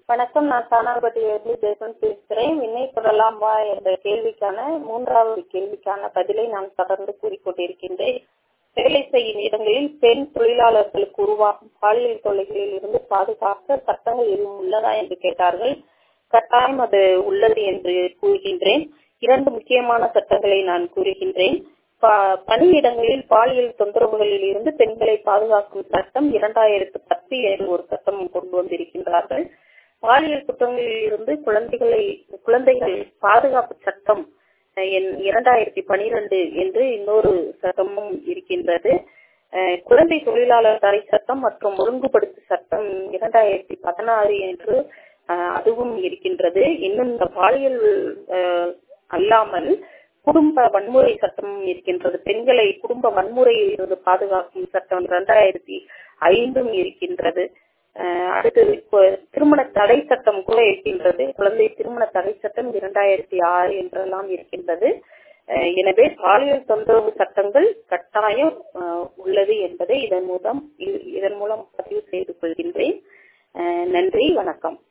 வணக்கம் நான் சானார்பட்டியிலிருந்து ஜெயசன் பேசுகிறேன் விண்ணை தொடரலாம் வா என்ற கேள்விக்கான மூன்றாவது கேள்விக்கான பதிலை நான் தொடர்ந்து கூறிக்கொண்டிருக்கின்றேன் வேலை செய்யும் இடங்களில் பெண் தொழிலாளர்களுக்கு உருவாகும் பாலியல் தொல்லைகளில் இருந்து பாதுகாக்க சட்டங்கள் எதுவும் உள்ளதா என்று கேட்டார்கள் கட்டாயம் அது உள்ளது என்று கூறுகின்றேன் இரண்டு முக்கியமான சட்டங்களை நான் கூறுகின்றேன் பணியிடங்களில் பாலியல் தொந்தரவுகளில் இருந்து பெண்களை பாதுகாக்கும் சட்டம் இரண்டாயிரத்து பத்து என்று ஒரு சட்டம் கொண்டு வந்திருக்கின்றார்கள் பாலியல் குற்றங்களில் இருந்து குழந்தைகளை குழந்தைகள் பாதுகாப்பு சட்டம் இரண்டாயிரத்தி பனிரெண்டு என்று இன்னொரு சட்டமும் இருக்கின்றது குழந்தை தொழிலாளர் தடை சட்டம் மற்றும் ஒழுங்குபடுத்து சட்டம் இரண்டாயிரத்தி பதினாறு என்று அதுவும் இருக்கின்றது இன்னும் இந்த பாலியல் அல்லாமல் குடும்ப வன்முறை சட்டம் இருக்கின்றது பெண்களை குடும்ப வன்முறையில் இருந்து பாதுகாக்கும் சட்டம் இரண்டாயிரத்தி ஐந்தும் இருக்கின்றது அடுத்து திருமண தடை சட்டம் கூட இருக்கின்றது குழந்தை திருமண தடை சட்டம் இரண்டாயிரத்தி ஆறு என்றெல்லாம் இருக்கின்றது எனவே பாலியல் தொந்தரவு சட்டங்கள் கட்டாயம் உள்ளது என்பதை இதன் மூலம் இதன் மூலம் பதிவு செய்து கொள்கின்றேன் நன்றி வணக்கம்